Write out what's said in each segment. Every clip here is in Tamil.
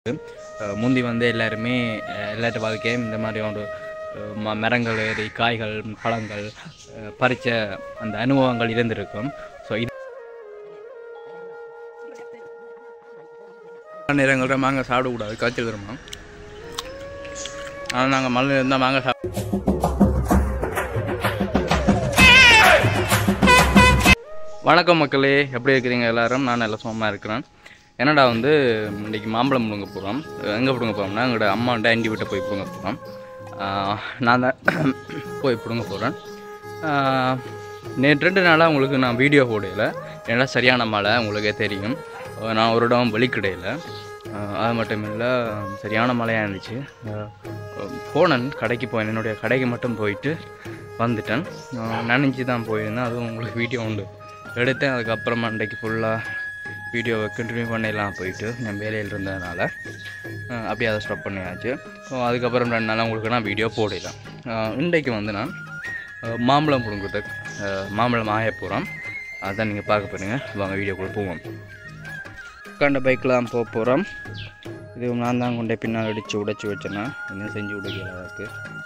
அஹ் முந்தி வந்து எல்லாருமே அஹ் எல்லார்ட்ட வாழ்க்கையும் இந்த மாதிரி ஒரு அஹ் ம மரங்கள் ஏறி காய்கள் பழங்கள் அஹ் பறிச்ச அந்த அனுபவங்கள் இருந்திருக்கும் ஸோ இது நேரங்களில் மாங்காய் சாப்பிடக்கூடாது காய்ச்சல் வருமா ஆனால் நாங்கள் மழை இருந்தால் மாங்காய் சாப்பிட வணக்கம் மக்களே எப்படி இருக்கிறீங்க எல்லாரும் நான் நல்ல சுகமாக இருக்கிறேன் என்னடா வந்து இன்னைக்கு மாம்பழம் பிடுங்க போகிறோம் எங்கே பிடுங்க போகிறோம்னா எங்களோட அம்மாண்ட ஆண்டி வீட்டை போய் பிடுங்க போகிறோம் நான் தான் போய் பிடுங்க போகிறேன் நேற்று ரெண்டு நாளாக உங்களுக்கு நான் வீடியோ போடையில் ஏன்னா சரியான மழை உங்களுக்கே தெரியும் அஹ் நான் ஒரு இடம் வெளிக்கிடையில் அது மட்டும் இல்லை சரியான மழையாக இருந்துச்சு அஹ் போனேன் கடைக்கு போனேன் என்னுடைய கடைக்கு மட்டும் போயிட்டு வந்துட்டேன் நனைஞ்சு தான் போயிருந்தேன் அதுவும் உங்களுக்கு வீடியோ உண்டு எடுத்தேன் அதுக்கப்புறமா அன்றைக்கு ஃபுல்லாக வீடியோவை கண்டினியூ பண்ணிடலாம் போயிட்டு நான் வேலையில் இருந்ததுனால அஹ் அப்படியே அதை ஸ்டாப் பண்ணியாச்சு ஸோ அதுக்கப்புறம் ரெண்டு நாளாக உங்களுக்கு நான் வீடியோ போடலாம் அஹ் இன்றைக்கு வந்து நான் அஹ் மாம்பழம் பிடுங்குறது மாம்பழம் ஆய போகிறோம் அதான் நீங்கள் பார்க்க போகிறீங்க வாங்க வீடியோக்குள்ளே போவோம் உட்காண்ட பைக்கில் தான் போக போகிறோம் இது நான் தான் கொண்டே பின்னால் அடித்து உடைச்சி வச்சேன்னா என்ன செஞ்சு உடைக்கிற அளவுக்கு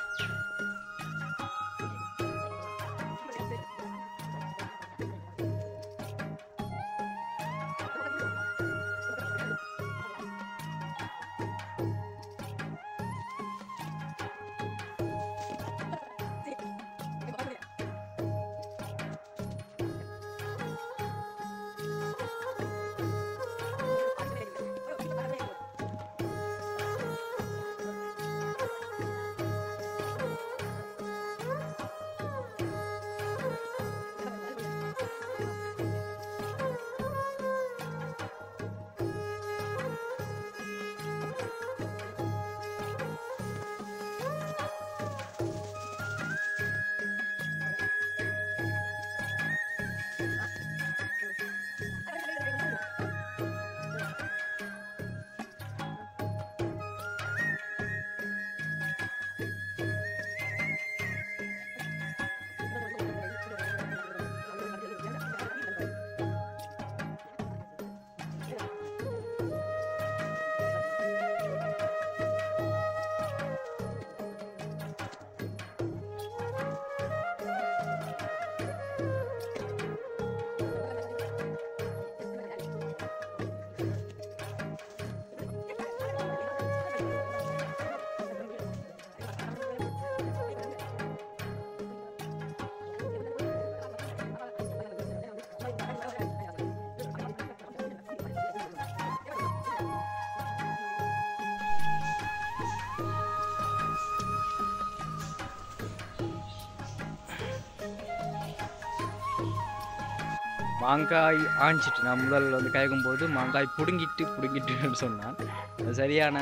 மாங்காய் ஆஞ்சிட்டு நான் முதல்ல வந்து கேட்கும் போது மாங்காய் பிடுங்கிட்டு பிடுங்கிட்டுன்னு சொன்னான் அது சரியான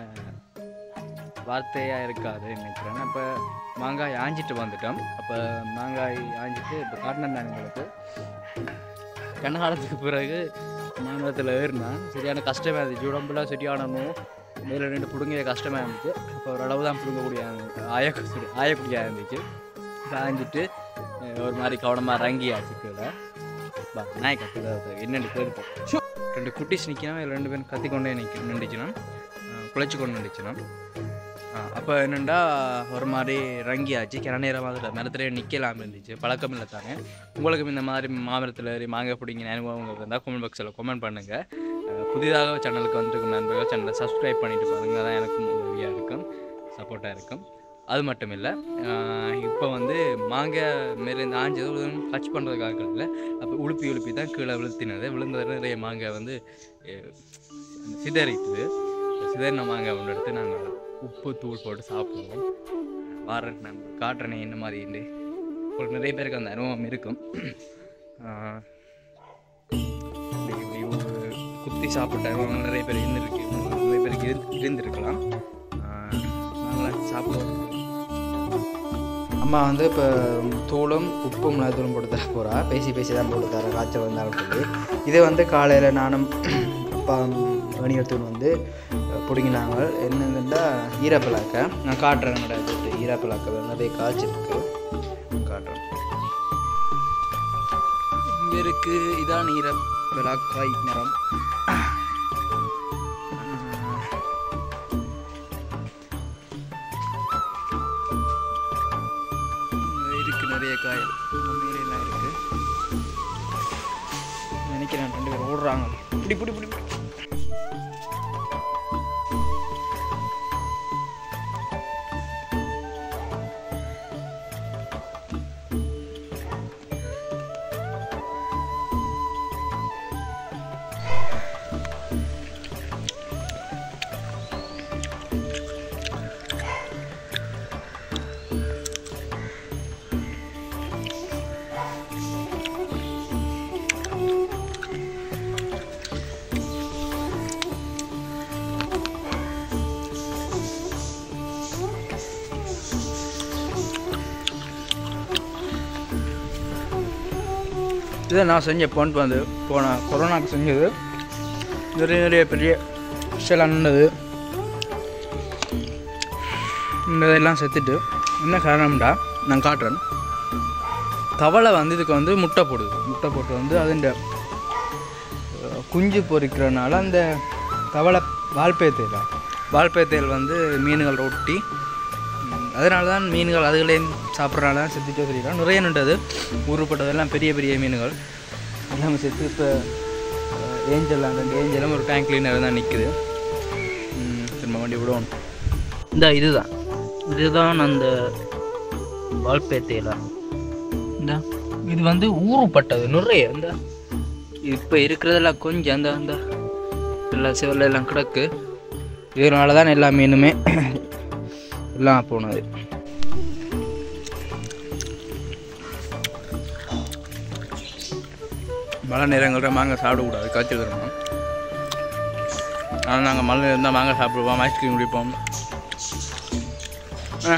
வார்த்தையாக இருக்காது நினைக்கிறேன் அப்போ மாங்காய் ஆஞ்சிட்டு வந்துட்டோம் அப்போ மாங்காய் ஆஞ்சிட்டு இப்போ காட்டினேன் நான் உங்களுக்கு கண்ணகாலத்துக்கு பிறகு மாநிலத்தில் ஏறினேன் சரியான கஷ்டமாக இருந்துச்சு உடம்புல சரியான நோ மேலே ரெண்டு பிடுங்க கஷ்டமாக இருந்துச்சு அப்போ ஓரளவு தான் பிடுங்கக்கூடிய ஆய ஆயக்கூடியாக இருந்துச்சு ஆஞ்சிட்டு அஹ், ஒரு மாதிரி கவனமாக ரங்கியாச்சு கீழே பா நாய் கத்துறது என்னென்னு கேட்போம் ரெண்டு குட்டிஸ் நிற்கணும் ரெண்டு பேரும் கத்திக்கொண்டே நிற்க நின்றுச்சுனா குழைச்சி கொண்டு நின்றுச்சுனா அப்போ என்னென்னா ஒரு மாதிரி ரங்கியாச்சு கிண நேரம் அதில் மரத்துல நிற்கலாம் இருந்துச்சு பழக்கம் இல்லை தானே உங்களுக்கும் இந்த மாதிரி மாமரத்தில் ஏறி மாங்காய் பிடிங்கின அனுபவங்கள் இருந்தால் கமெண்ட் பாக்ஸில் கமெண்ட் பண்ணுங்கள் புதிதாக சேனலுக்கு வந்திருக்கும் நண்பர்கள் சேனலை சப்ஸ்கிரைப் பண்ணிட்டு பாருங்க அதான் எனக்கும் உதவியாக இருக்கும் சப்போர்ட்டாக இருக்கும் அது மட்டும் இல்லை இப்போ வந்து மாங்காய் மேலே இந்த ஆஞ்சது டச் பண்ணுறதுக்காக இல்லை அப்போ உளுப்பி உளுப்பி தான் கீழே விழுத்தினது விழுந்தது நிறைய மாங்காய் வந்து அஹ், சிதறிட்டுது சிதறின மாங்காய் ஒன்று எடுத்து நாங்கள் உப்பு தூள் போட்டு சாப்பிடுவோம் வாரன் நான் காட்டுறேனே என்ன மாதிரின்னு உங்களுக்கு நிறைய பேருக்கு அந்த அனுபவம் இருக்கும் ஆஹ், இப்படி இப்படி ஒரு குத்தி சாப்பிட்ட அனுபவம் நிறைய பேர் இருந்திருக்கு நிறைய பேருக்கு இருந்து இருந்திருக்கலாம் ஆஹ், நாங்களாம் சாப்பிடுவோம் அம்மா வந்து இப்போ தூளும் உப்பு மிளகாத்தூளும் போட்டு தர போகிறா பேசி பேசி தான் போட்டு தர காய்ச்சல் வந்தாலும் சொல்லி இது வந்து காலையில் நானும் அப்பா மணியத்தூள் வந்து பிடுங்கினாங்க என்னதுன்னா ஈரப்பலாக்கை நான் காட்டுறேன் என்னோட இது ஈரப்பலாக்கை நிறைய காய்ச்சிருக்கு காட்டுறேன் இங்கே இருக்கு இதான் நீர விளாக்காய் மரம் நிறைய காய் மேலாம் இருக்கு நினைக்கிறேன் ரெண்டு பேர் ஓடுறாங்க இப்படி இப்படி இப்படி இப்படி. இதை நான் செஞ்ச பாயிண்ட் வந்து போன கொரோனாக்கு செஞ்சது நிறைய நிறைய பெரிய விஷயம்லாம் நின்றது இந்த இதெல்லாம் செத்துட்டு என்ன காரணம்டா நான் காட்டுறேன் தவளை வந்து இதுக்கு வந்து முட்டை போடுது முட்டை போட்டு வந்து அதுண்ட அஹ், குஞ்சு பொறிக்கிறனால அந்த தவளை வால்பேத்தையில் வால்பேத்தையில் வந்து மீன்கள் ஒட்டி ம், அதனால தான் மீன்கள் அதுகளையும் சாப்பிட்றனால தான் செத்துட்டே தெரியலாம் நிறைய நின்றது ஊருப்பட்டதெல்லாம் பெரிய பெரிய மீன்கள் எல்லாமே செத்து இப்போ ஏஞ்சல் ரெண்டு ஏஞ்சலும் ஒரு டேங்க் கிளீனர் தான் நிற்குது திரும்ப வண்டி விடுவோம் இந்த இதுதான் இதுதான் அந்த வால்பேத்தையில் இந்த இது வந்து ஊறுப்பட்டது நிறைய இந்த இப்போ இருக்கிறதெல்லாம் கொஞ்சம் அந்த அந்த எல்லாம் செவல்ல எல்லாம் கிடக்கு இதனால தான் எல்லா மீனுமே எல்லாம் போனது மழை நேரங்களில் மாங்காய் சாப்பிடக்கூடாது காய்ச்சல் தரணும் ஆனால் நாங்கள் மழை இருந்தால் மாங்காய் சாப்பிடுவோம் ஐஸ்கிரீம் குடிப்போம் ஆ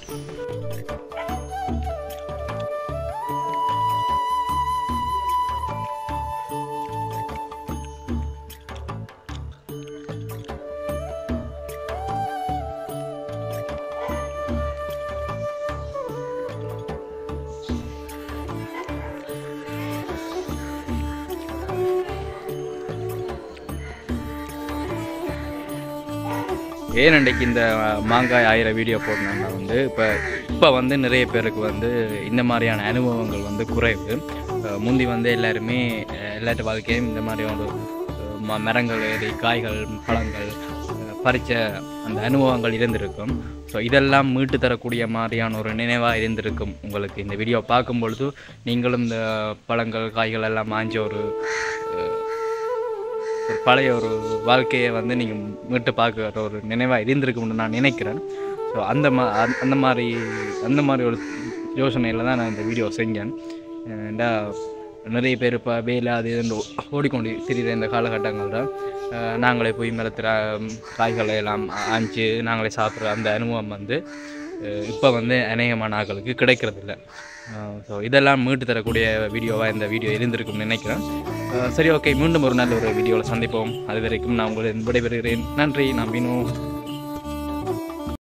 ஏன் அன்றைக்கு இந்த மாங்காய் ஆயிரம் வீடியோ போடணும்னா வந்து இப்போ இப்போ வந்து நிறைய பேருக்கு வந்து இந்த மாதிரியான அனுபவங்கள் வந்து குறைவு அஹ் முந்தி வந்து எல்லாருமே அஹ் எல்லாட்டு வாழ்க்கையும் இந்த மாதிரி ஒரு அஹ் ம- மரங்கள் ஏறி காய்கள் பழங்கள் அஹ் பறிச்ச அந்த அனுபவங்கள் இருந்திருக்கும் ஸோ இதெல்லாம் மீட்டு தரக்கூடிய மாதிரியான ஒரு நினைவாக இருந்திருக்கும் உங்களுக்கு இந்த வீடியோ பார்க்கும் பொழுது நீங்களும் இந்த பழங்கள் காய்கள் எல்லாம் மாஞ்ச ஒரு அஹ், ஒரு பழைய ஒரு வாழ்க்கையை வந்து நீங்கள் மீட்டு பார்க்குற ஒரு நினைவாக இருந்திருக்கும்னு நான் நினைக்கிறேன் ஸோ அந்த மா அந்த- அந்த மாதிரி அந்த மாதிரி ஒரு யோசனையில் தான் நான் இந்த வீடியோ செஞ்சேன் ஏன்டா நிறைய பேர் இப்போ வேலை அது இதுன்னு ஓடிக்கொண்டு திரிகிற இந்த காலகட்டங்களில் அஹ், நாங்களே போய் மரத்தில் காய்களை எல்லாம் ஆஞ்சு நாங்களே சாப்பிட்ற அந்த அனுபவம் வந்து இப்போ வந்து அநேகமான ஆட்களுக்கு கிடைக்கிறதில்ல ஸோ இதெல்லாம் மீட்டு தரக்கூடிய வீடியோவாக இந்த வீடியோ இருந்திருக்கும்னு நினைக்கிறேன் அஹ் சரி ஓகே மீண்டும் ஒரு நல்ல ஒரு வீடியோவில் சந்திப்போம் அது வரைக்கும் நான் உங்களை விடைபெறுகிறேன் நன்றி நான் வினு